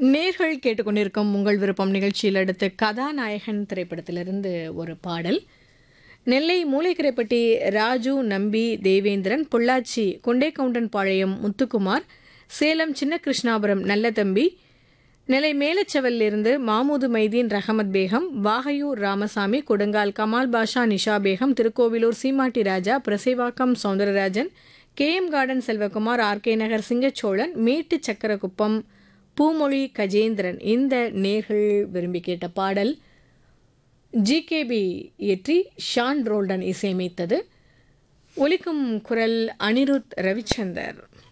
நேர்கள் கேட்டுக்கொண்டிருக்கும் உங்கள் விருப்பம் நிகழ்ச்சியில் அடுத்து கதாநாயகன் திரைப்படத்திலிருந்து ஒரு பாடல் நெல்லை மூளைக்கரைப்பட்டி ராஜு நம்பி தேவேந்திரன் பொள்ளாச்சி கொண்டேகவுண்டன் முத்துக்குமார் சேலம் சின்ன கிருஷ்ணாபுரம் நல்லதம்பி நெல்லை மேலச்செவலிலிருந்து மாமூது மைதீன் ரஹமத் பேகம் வாகையூர் ராமசாமி கொடுங்கால் கமால் பாஷா நிஷா பேகம் திருக்கோவிலூர் சீமாட்டி Raja Purasaiwakkam Soundararajan K M garden Selvakumar R K Nagar Singacholan Mettu Chakkarakuppam Poomozhi Gajendran இந்த நேர்கள் விரும்பி கேட்ட பாடல் ஜிகேபி இயற்றி ஷான் ரோல்டன் இசையமைத்தது ஒலிக்கும் குரல் அனிருத் ரவிச்சந்தர்